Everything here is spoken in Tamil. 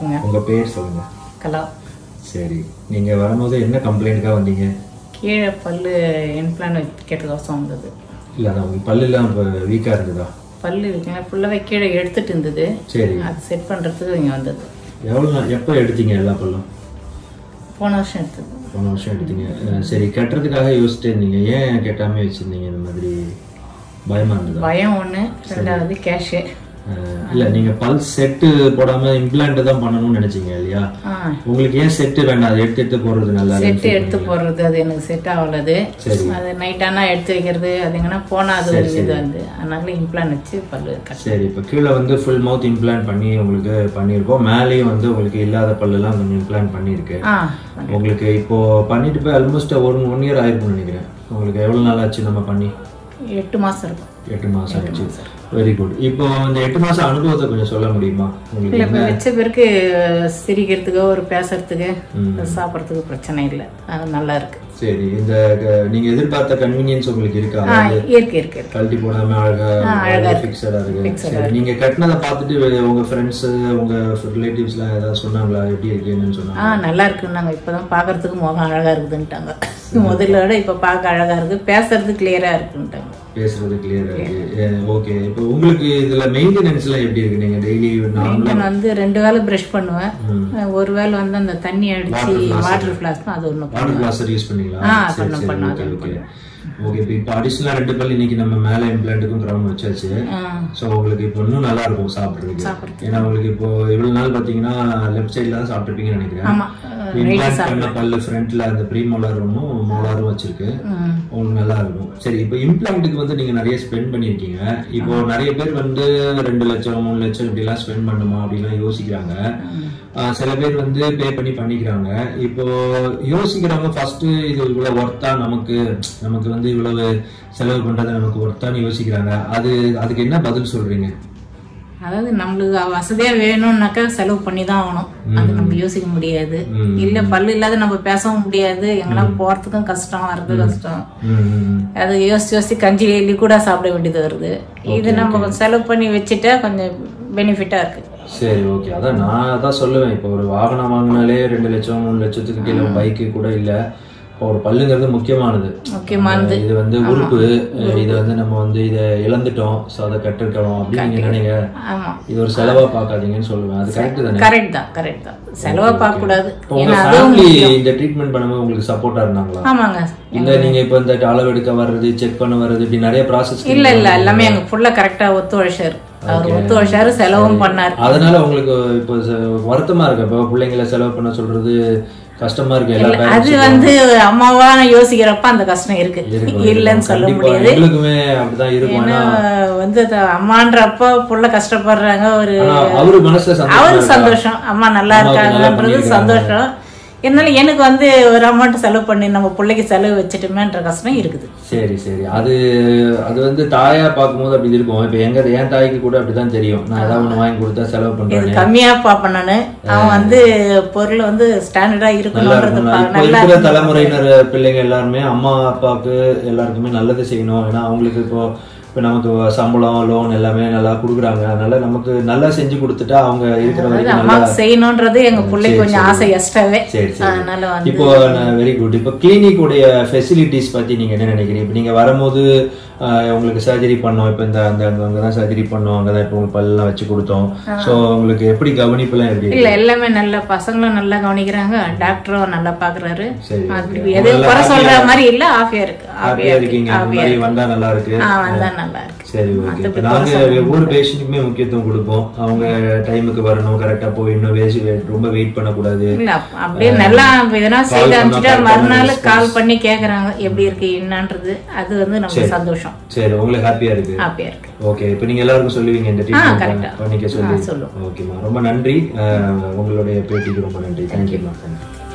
இருக்குங்க உங்க பேர் சொல்லுங்க கலா சரி நீங்க வரும்போது என்ன கம்ப்ளைண்ட்காக வந்தீங்க கீழே பல்லு இம்ப்ளான் வைக்கிறதுக்கோசம் வந்தது இல்ல நான் உங்க பல்லுலாம் இப்போ வீக்கா இருந்ததா பல்லு இருக்குங்க ஃபுல்லாகவே கீழே எடுத்துட்டு இருந்தது சரி அது செட் பண்ணுறதுக்கு இங்கே வந்தது எவ்வளோ நாள் எப்போ எடுத்தீங்க எல்லா பல்லும் போன வருஷம் எடுத்தது போன வருஷம் எடுத்தீங்க அஹ் சரி கட்டுறதுக்காக யோசிச்சுட்டே இருந்தீங்க ஏன் கெட்டாம வச்சிருந்தீங்க இந்த மாதிரி பயமா இருந்ததா பயம் ஒன்று ரெண்டாவது கேஷு அஹ் இல்ல நீங்க பல் செட்டு போடாம இம்ப்ளான்ட் தான் பண்ணணும்னு நினைச்சீங்க இல்லையா ஆ உங்களுக்கு ஏன் செட்டு வேண்டாம் அதை எடுத்து எடுத்து போடுறது நல்லா செட்டு எடுத்து போடுறது அது எனக்கு செட் ஆகலது சரி அது நைட்டானா எடுத்து வைக்கிறது அது எங்கன்னா போனால் அது ஒரு இது வந்து அதனால இம்ப்ளான் வச்சு பல்லு கட் சரி இப்போ கீழே வந்து ஃபுல் மவுத் இம்ப்ளான்ட் பண்ணி உங்களுக்கு பண்ணியிருக்கோம் மேலேயும் வந்து உங்களுக்கு இல்லாத பல்லெல்லாம் கொஞ்சம் இம்ப்ளான்ட் பண்ணியிருக்கு ஆ உங்களுக்கு இப்போ பண்ணிட்டு போய் ஆல்மோஸ்ட் ஒரு ஒன் இயர் ஆயிருக்கும்னு நினைக்கிறேன் உங்களுக்கு எவ்வளோ நாள் ஆச்சு நம்ம பண்ணி எட்டு மாதம் இருக்கும் எட்டு மாசம் ஆச்சு வெரி குட் இப்போ இந்த எட்டு மாசம் அனுபவத்தை கொஞ்சம் சொல்ல முடியுமா உங்களுக்கு இல்லை இப்போ வச்ச பிறகு சிரிக்கிறதுக்கோ ஒரு பேசுறதுக்கு சாப்பிட்றதுக்கு பிரச்சனை இல்லை அது நல்லா இருக்கு சரி இந்த க- நீங்க எதிர்பார்த்த கன்வீனியன்ஸ் உங்களுக்கு இருக்கா ஆ இருக்கு இருக்கு இருக்கு கழட்டி போடாம அழகா ஃபிக்ஸடா இருக்கு சரி நீங்க கட்டினதை பார்த்துட்டு வே- உங்க ஃப்ரெண்ட்ஸ் உங்க ரிலேட்டிவ்ஸ்லாம் ஏதாவது சொன்னாங்களா எப்படி இருக்கு என்னன்னு சொன்னாங்க ஆ நல்லா இருக்குன்னாங்க இப்போதான் பார்க்கறதுக்கு முகம் அழகா இருக்குதுன்ட்டாங்க முதல்ல விட இப்போ பார்க்க அழகா இருக்கு பேசுறது கிளியரா இருக்குன்ட்டாங்க பேசுறது கிளியரா இருக்கு ஓகே இப்போ உங்களுக்கு இதுல மெயின்டெனன்ஸ் எல்லாம் எப்படி இருக்கு நீங்க டெய்லி நார்மலா நான் வந்து ரெண்டு வேளை ப்ரஷ் பண்ணுவேன் ஒரு வேளை வந்து அந்த தண்ணி அடிச்சு வாட்டர் ஃபிளாஸ்க்கும் அது ஒன்று வாட்டர் கிளாஸர் யூஸ் பண்ணீங்களா ஆ, சரி பண்ணோம், சரி பண்ணோம், ஓகே அது ஓகே ஓகே இப்போ இப்போ அடிஷனலா ரெண்டு பல் இன்னைக்கு நம்ம மேல இம்ப்ளான்ட்டுக்கும் கிரவுண்ட் வச்சாச்சு ஸோ உங்களுக்கு இப்போ இன்னும் நல்லா இருக்கும் சாப்பிட்றதுக்கு ஏன்னா உங்களுக்கு இப்போ இவ்வளவு நாள் பாத்தீங்கன்னா லெஃப்ட் சைடுல தான் சாப்பிட்டுருப்பீங்கன்னு நினைக்கிறேன் ஆமா இம்ப்ளான்ட் பண்ண பல்லு ஃப்ரண்ட்ல அந்த ப்ரீ மோலாரும் மோலாரும் வச்சிருக்கு ம். உங்களுக்கு நல்லா இருக்கும் சரி இப்போ இம்ப்ளான்ட்டுக்கு வந்து நீங்க நிறைய ஸ்பெண்ட் பண்ணிருக்கீங்க இப்போ நிறைய பேர் வந்து ரெண்டு லட்சம் மூணு லட்சம் இப்படி எல்லாம் ஸ்பெண்ட் பண்ணுமா அப்படிலாம் யோசிக்கிறாங்க ஆஹ் சில பேர் வந்து பே பண்ணி பண்ணிக்கிறாங்க இப்போ யோசிக்கிறவங்க ஃபர்ஸ்ட் இது இவ்வளவு ஒர்த்தா நமக்கு நமக்கு வந்து இவ்வளவு செலவு பண்றது நமக்கு ஒர்த்தான்னு யோசிக்கிறாங்க அது அதுக்கு என்ன பதில் சொல்றீங்க அதாவது நம்மளுக்கு வசதியா வேணும்னாக்கா செலவு பண்ணி தான் ஆகணும் அது நம்ம யோசிக்க முடியாது இல்ல பல்லு இல்லாத நம்ம பேசவும் முடியாது எங்கன்னா போறதுக்கும் கஷ்டம் வர்றது கஷ்டம் ம், ம், ம். அது யோசிச்சு யோசிச்சு கஞ்சி எள்ளி கூட சாப்பிட வேண்டியது வருது இது நம்ம கொஞ்சம் செலவு பண்ணி வச்சுட்டா கொஞ்சம் பெனிஃபிட்டா இருக்கு சரி ஓகே அதான் நான் அதான் சொல்லுவேன் இப்போ ஒரு வாகனம் வாங்கினாலே ரெண்டு லட்சம் மூணு லட்சத்துக்கு கீழே பைக்கு கூட இல்ல இப்போ ஒரு பல்லுங்கிறது முக்கியமானது முக்கியமானது இது வந்து உறுப்பு இது வந்து நம்ம வந்து இதை இழந்துட்டோம் ஸோ அதை கட்டிருக்கணும் அப்படின்னு நீங்க நினைங்க ஆமா இது ஒரு செலவா பார்க்காதீங்கன்னு சொல்லுவேன் அது கரெக்ட் தானே கரெக்ட் தான் கரெக்ட் தான் செலவை பார்க்க கூடாது இப்போ உங்க ஏன்னா அதுவும் ஃபேமிலி இந்த ட்ரீட்மெண்ட் பண்ணும்போது உங்களுக்கு சப்போர்ட்டா இருந்தாங்களா ஆமாங்க இல்ல நீங்க இப்போ இந்த அளவு எடுக்க வர்றது செக் பண்ண வர்றது இப்படி நிறைய ப்ராசஸ் இல்ல இல்ல எல்லாமே எங்க ஃபுல்லா கரெக்டா ஒத்துழைச்சாரு அவர் ஒத்துழைச்சாரு செலவும் பண்ணாரு அதனால உங்களுக்கு இப்போ ச- வருத்தமா இருக்கு இப்போ பிள்ளைங்களை செலவு பண்ண சொல்றது கஷ்டமா இருக்கு எல்லா அது parents வந்து அம்மாவா நான் யோசிக்கிறப்ப அந்த கஷ்டம் இருக்கு இருக்கும், இல்லைன்னு சொல்ல கண்டிப்பா முடியாது எங்களுக்குமே அப்படிதான் இருக்கும் ஏன்னா வந்து அது அம்மான்றப்ப புள்ள கஷ்டப்படுறாங்க ஒரு ஆனா அவரு மனசுல சந்தோஷம் அவருக்கு சந்தோஷம் அம்மா நல்லா இருக்காங்கன்றது சந்தோஷம் இருந்தாலும் எனக்கு வந்து ஒரு அமௌண்ட் செலவு பண்ணி நம்ம பிள்ளைக்கு செலவு வச்சுட்டுமேன்ற கஷ்டம் இருக்குது சரி சரி அது அது வந்து தாயா பார்க்கும்போது அப்படி இருக்கும் இப்ப எங்க என் தாய்க்கு கூட அப்படிதான் தெரியும் நான் ஏதாவது ஒண்ணு வாங்கி கொடுத்தா செலவு இது பண்றேன் கம்மியா பாப்பேன் நானு அவன் வந்து பொருள் வந்து ஸ்டாண்டர்டா இருக்கணும்ன்றது பா- இப்போ நல்லா இருக்கிற தலைமுறையினர் பிள்ளைங்க எல்லாருமே அம்மா அப்பாவுக்கு எல்லாருக்குமே நல்லது செய்யணும் ஏன்னா அவங்களுக்கு இப்போ இப்போ நமக்கு சம்பளம் லோன் எல்லாமே நல்லா கொடுக்குறாங்க அதனால நமக்கு நல்லா செஞ்சு கொடுத்துட்டா அவங்க இருக்கிற அதாவது வரைக்கும் நல்லா அம்மாவுக்கு செய்யணும்ன்றது எங்க பிள்ளைக்கு கொஞ்சம் ஆசை எக்ஸ்ட்ராவே சரி சரி அதனால வந்து இப்போ வெரி குட் இப்போ கிளினிக் உடைய ஃபெசிலிட்டிஸ் பத்தி நீங்க என்ன நினைக்கிறீங்க இப்போ நீங்க வரும்போது ஆஹ், உங்களுக்கு சர்ஜரி பண்ணோம் இப்போ இந்த அந்த அங்க அங்கதான் சர்ஜரி பண்ணோம் அங்கதான் இப்போ உங்களுக்கு பல்லெல்லாம் வச்சு கொடுத்தோம் ஸோ உங்களுக்கு எப்படி கவனிப்புலாம் எப்படி இல்ல எல்லாமே நல்ல பசங்களும் நல்லா கவனிக்கிறாங்க டாக்டரும் நல்லா பாக்குறாரு சரி அப்படி எதுவும் குறை சொல்ற மாதிரி இல்ல ஆஃபியா இருக்கு ஹாப்பியா இருக்கீங்க இந்த மாதிரி வந்தா நல்லா இருக்கு ஆ வந்தா நல்லா இருக்கு சரி ஓகே இப்போ நாங்க ஒவ்வொரு பேஷண்ட்டுக்குமே முக்கியத்துவம் கொடுப்போம் அவங்க டைமுக்கு வரணும் கரெக்டா போயிடணும் வேசி ரொம்ப வெயிட் பண்ணக்கூடாது இல்ல அப்- அப்படியே நல்லா எதனா செய்து அனுப்பிச்சிட்டா மறுநாள் கால் பண்ணி கேக்குறாங்க எப்படி இருக்கு என்னன்றது அது வந்து நமக்கு சந்தோஷம் சரி உங்களுக்கு ஹாப்பியா இருக்கு ஹாப்பியா இருக்கு ஓகே இப்போ நீங்க எல்லாருக்கும் சொல்லுவீங்க இந்த correct ட்ரீட்மெண்ட் ஆ. பண்ணிக்க சொல்லி சொல்லுவோம். ஓகேம்மா ரொம்ப நன்றி அஹ், உங்களுடைய பேட்டிக்கு ரொம்ப நன்றி தேங்க்யூம்மா தேங்க்யூ